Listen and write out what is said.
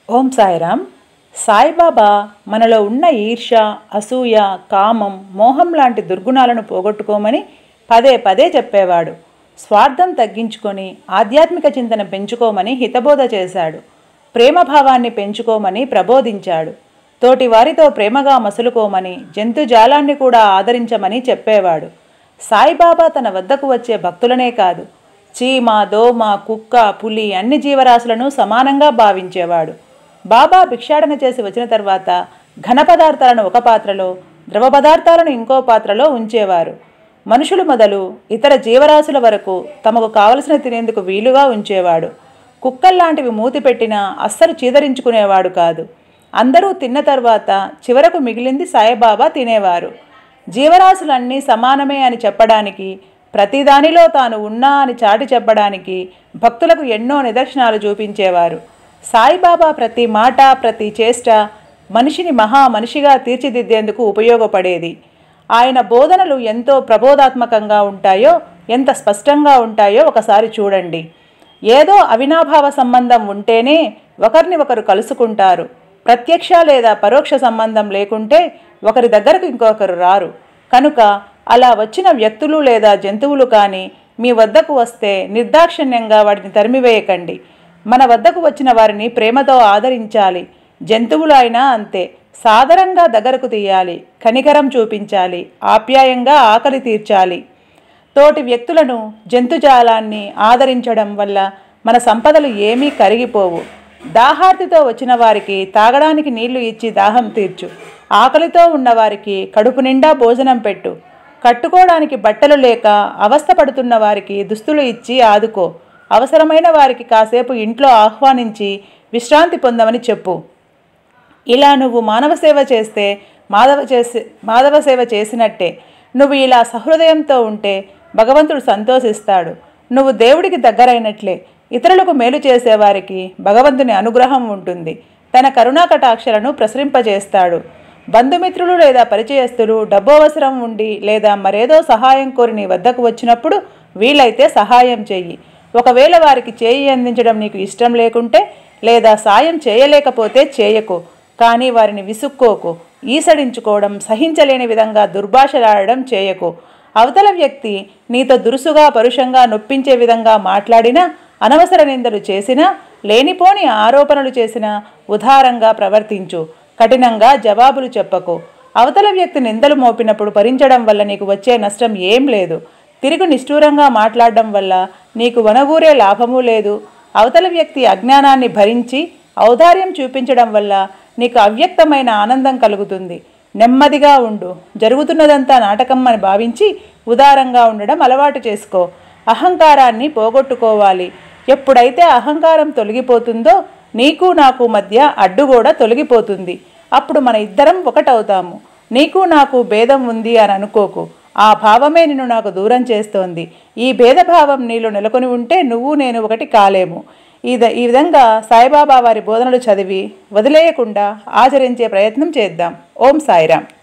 ఓం సాయిరామ్ సాయిబాబా మనలో ఉన్న ఈర్ష అసూయ కామం మోహం లాంటి దుర్గుణాలను పోగొట్టుకోమని పదే పదే చెప్పేవాడు స్వార్థం తగ్గించుకొని ఆధ్యాత్మిక చింతన పెంచుకోమని హితబోధ చేశాడు ప్రేమభావాన్ని పెంచుకోమని ప్రబోధించాడు తోటి వారితో ప్రేమగా మసులుకోమని జంతుజాలాన్ని కూడా ఆదరించమని చెప్పేవాడు సాయిబాబా తన వద్దకు వచ్చే భక్తులనే కాదు చీమ దోమ కుక్క పులి అన్ని జీవరాశులను సమానంగా భావించేవాడు బాబా భిక్షాటన చేసి వచ్చిన తర్వాత ఘన పదార్థాలను ఒక పాత్రలో ద్రవ పదార్థాలను ఇంకో పాత్రలో ఉంచేవారు మనుషులు మొదలు ఇతర జీవరాశుల వరకు తమకు కావలసిన తినేందుకు వీలుగా ఉంచేవాడు కుక్కల్లాంటివి మూతి పెట్టినా అస్సలు చీదరించుకునేవాడు కాదు అందరూ తిన్న తర్వాత చివరకు మిగిలింది సాయిబాబా తినేవారు జీవరాశులన్నీ సమానమే అని చెప్పడానికి ప్రతిదానిలో తాను ఉన్నా అని చాటి చెప్పడానికి భక్తులకు ఎన్నో నిదర్శనాలు చూపించేవారు సాయిబాబా ప్రతి మాట ప్రతి చేష్ట మనిషిని మహా మనిషిగా తీర్చిదిద్దేందుకు ఉపయోగపడేది ఆయన బోధనలు ఎంతో ప్రబోధాత్మకంగా ఉంటాయో ఎంత స్పష్టంగా ఉంటాయో ఒకసారి చూడండి ఏదో అవినాభావ సంబంధం ఉంటేనే ఒకరిని ఒకరు కలుసుకుంటారు ప్రత్యక్ష లేదా పరోక్ష సంబంధం లేకుంటే ఒకరి దగ్గరకు ఇంకొకరు రారు కనుక అలా వచ్చిన వ్యక్తులు లేదా జంతువులు కానీ మీ వద్దకు వస్తే నిర్దాక్షిణ్యంగా వాటిని తరిమివేయకండి మన వద్దకు వచ్చిన వారిని ప్రేమతో ఆదరించాలి జంతువులు అయినా అంతే సాదరంగా దగ్గరకు తీయాలి కనికరం చూపించాలి ఆప్యాయంగా ఆకలి తీర్చాలి తోటి వ్యక్తులను జంతుజాలాన్ని ఆదరించడం వల్ల మన సంపదలు ఏమీ కరిగిపోవు దాహార్తితో వచ్చిన వారికి తాగడానికి నీళ్లు ఇచ్చి దాహం తీర్చు ఆకలితో ఉన్నవారికి కడుపు నిండా భోజనం పెట్టు కట్టుకోవడానికి బట్టలు లేక అవస్థపడుతున్న వారికి దుస్తులు ఇచ్చి ఆదుకో అవసరమైన వారికి కాసేపు ఇంట్లో ఆహ్వానించి విశ్రాంతి పొందమని చెప్పు ఇలా నువ్వు మానవ సేవ చేస్తే మాధవ చేసి మాధవ సేవ చేసినట్టే నువ్వు ఇలా సహృదయంతో ఉంటే భగవంతుడు సంతోషిస్తాడు నువ్వు దేవుడికి దగ్గరైనట్లే ఇతరులకు మేలు చేసేవారికి భగవంతుని అనుగ్రహం ఉంటుంది తన కరుణా కటాక్షలను ప్రసరింపజేస్తాడు బంధుమిత్రులు లేదా పరిచయస్తులు డబ్బు అవసరం ఉండి లేదా మరేదో సహాయం కోరి నీ వద్దకు వచ్చినప్పుడు వీలైతే సహాయం చెయ్యి ఒకవేళ వారికి చేయి అందించడం నీకు ఇష్టం లేకుంటే లేదా సాయం చేయలేకపోతే చేయకు కానీ వారిని విసుక్కోకు ఈసడించుకోవడం సహించలేని విధంగా దుర్భాషలాడడం చేయకు అవతల వ్యక్తి నీతో దురుసుగా పరుషంగా నొప్పించే విధంగా మాట్లాడినా అనవసర నిందలు చేసినా లేనిపోని ఆరోపణలు చేసినా ఉదారంగా ప్రవర్తించు కఠినంగా జవాబులు చెప్పకు అవతల వ్యక్తి నిందలు మోపినప్పుడు భరించడం వల్ల నీకు వచ్చే నష్టం ఏం లేదు తిరిగి నిష్ఠూరంగా మాట్లాడడం వల్ల నీకు వనగూరే లాభము లేదు అవతల వ్యక్తి అజ్ఞానాన్ని భరించి ఔదార్యం చూపించడం వల్ల నీకు అవ్యక్తమైన ఆనందం కలుగుతుంది నెమ్మదిగా ఉండు జరుగుతున్నదంతా నాటకం అని భావించి ఉదారంగా ఉండడం అలవాటు చేసుకో అహంకారాన్ని పోగొట్టుకోవాలి ఎప్పుడైతే అహంకారం తొలగిపోతుందో నీకు నాకు మధ్య అడ్డు కూడా తొలగిపోతుంది అప్పుడు మన ఇద్దరం ఒకటవుతాము నీకు నాకు భేదం ఉంది అని అనుకోకు ఆ భావమే నిన్ను నాకు దూరం చేస్తోంది ఈ భేదభావం నీలో నెలకొని ఉంటే నువ్వు నేను ఒకటి కాలేము ఈ ఈ విధంగా సాయిబాబా వారి బోధనలు చదివి వదిలేయకుండా ఆచరించే ప్రయత్నం చేద్దాం ఓం సాయిరామ్